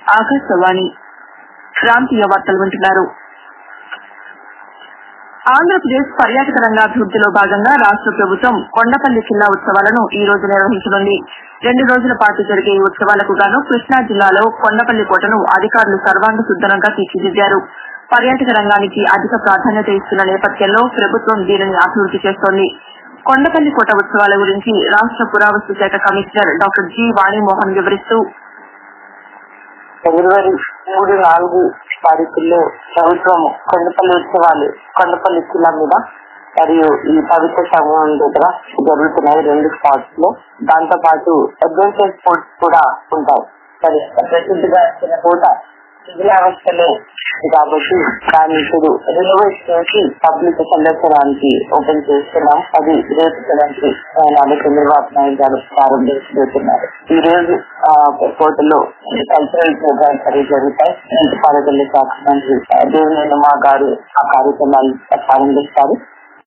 ఆకాశవాణి ప్రాంతీయ వార్తలు వింటున్నారు ఆంధ్రప్రదేశ్ పర్యాటక రంగాభివృద్దిలో భాగంగా రాష్ట ప్రభుత్వం కొండపల్లి కిల్లా ఉత్సవాలను ఈ రోజు నిర్వహించనుంది రెండు రోజుల పాటు జరిగే ఈ ఉత్సవాలకు గాను కృష్ణా జిల్లాలో కొండపల్లి కోటను అధికారులు సర్వాంగ సుందరంగా తీర్చిదిద్దారు పర్యాటక రంగానికి అధిక ప్రాధాన్యత ఇస్తున్న నేపథ్యంలో ప్రభుత్వం దీనిని అభివృద్ది చేస్తోంది కొండపల్లి కోట ఉత్సవాల గురించి రాష్ట పురావస్తు శాఖ కమిషనర్ డాక్టర్ జి వాణిమోహన్ వివరిస్తూ ఫిబ్రవరి మూడు నాలుగు తారీఖుల్లో ప్రభుత్వం కొండపల్లి ఉత్సవాలు కొండపల్లి కిలా మీద మరియు ఈ పవిత్ర సమూహం దగ్గర జరుగుతున్నాయి రెండు స్పాట్స్ లో దాంతో పాటు అడ్వెంచర్ స్పోర్ట్స్ కూడా ఉంటాయి మరి ప్రసిద్ధిగా వచ్చిన కోట శిథిలావస్థలో ఉంది కాబట్టి దాన్ని ఇప్పుడు రినోవేట్ చేసి పబ్లిక్ సందర్శనానికి ఓపెన్ చేస్తున్నాం అది రేపు కదండి నాలుగు చంద్రబాబు నాయుడు గారు ప్రారంభించబోతున్నారు ఈ రోజు ఆ, కోటలో కల్చరల్ ప్రోగ్రామ్స్ అవి జరుగుతాయి నీటిపారుదల శాఖ మంత్రి దేవినేని మా గారు ఆ కార్యక్రమాలు ప్రారంభిస్తారు